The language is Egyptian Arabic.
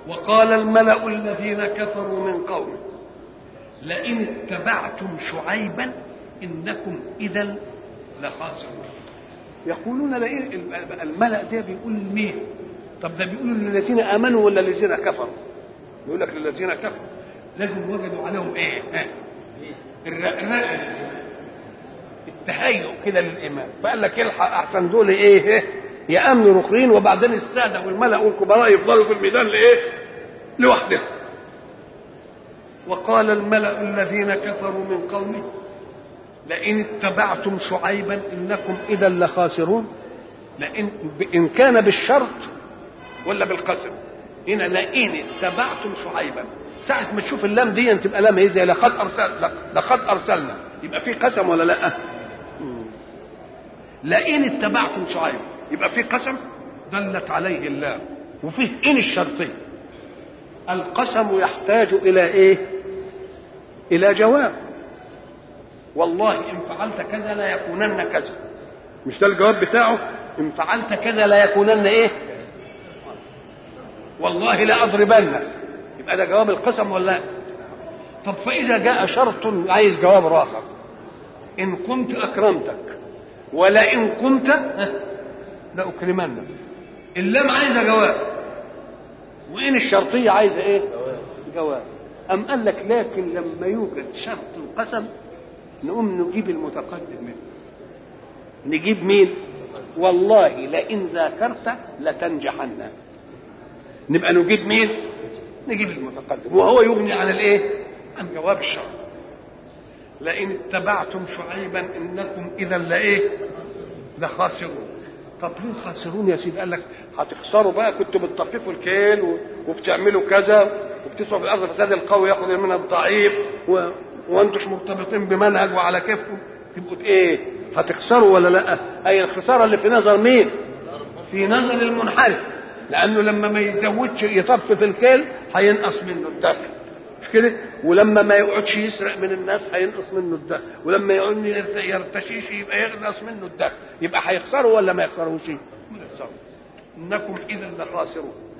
وقال الملأ الذين كفروا من قومه لئن اتبعتم شعيبا إنكم إذا لخاسرون يقولون لئن الملأ ده بيقول مين طب ده بيقولوا للذين آمنوا ولا الذين كفروا يقول لك للذين كفروا لازم وجدوا عليهم ايه ها؟ الرأي التهيؤ كده للايمان فقال لك الحق احسن دول ايه يامنوا رخرين وبعدين الساده والملا والكبراء يفضلوا في الميدان لايه لوحدهم وقال الملا الذين كفروا من قومه لئن اتبعتم شعيبا انكم اذا لخاسرون لئن ان كان بالشرط ولا بالقسم هنا لئن اتبعتم شعيبا ساعة ما تشوف اللام دي تبقى لام ايه زي لقد ارسل لقد ارسلنا يبقى في قسم ولا لا؟ لئن اتبعتم شعيب يبقى في قسم دلت عليه اللام وفيه ان الشرطيه القسم يحتاج الى ايه؟ الى جواب والله ان فعلت كذا لا يكونن كذا مش ده الجواب بتاعه ان فعلت كذا لا يكونن ايه؟ والله لاضربنك يبقى ده جواب القسم ولا لا؟ طب فاذا جاء شرط عايز جواب اخر ان كنت اكرمتك ولئن كنت لاكرمنك اللام عايزه جواب وان الشرطيه عايزه ايه جواب ام قال لك لكن لما يوجد شرط القسم نقوم نجيب المتقدم منه نجيب مين والله لئن ذاكرت لتنجحن نبقى نجيب مين نجيب المتقدم وهو يغني عن الايه عن جواب الشرط لئن اتبعتم شعيبا انكم اذا لايه لخاسرون طب ليه خاسرون يا سيدي قال لك هتخسروا بقى كنتوا بتطففوا الكيل و... وبتعملوا كذا وبتسعوا في الارض فساد القوي ياخذ من الضعيف و... وانتوش مرتبطين بمنهج وعلى كيفكم تبقوا ايه هتخسروا ولا لا اي الخساره اللي في نظر مين في نظر المنحرف لانه لما ما يزودش يطفف الكيل هينقص منه الدخل مش كده ولما ما يقعدش يسرق من الناس هينقص منه الدخل ولما يقعد يرتشيش يبقى ينقص منه الدخل يبقى هيخسروا ولا ما يخسروش يخسروا انكم اذا لخاسرون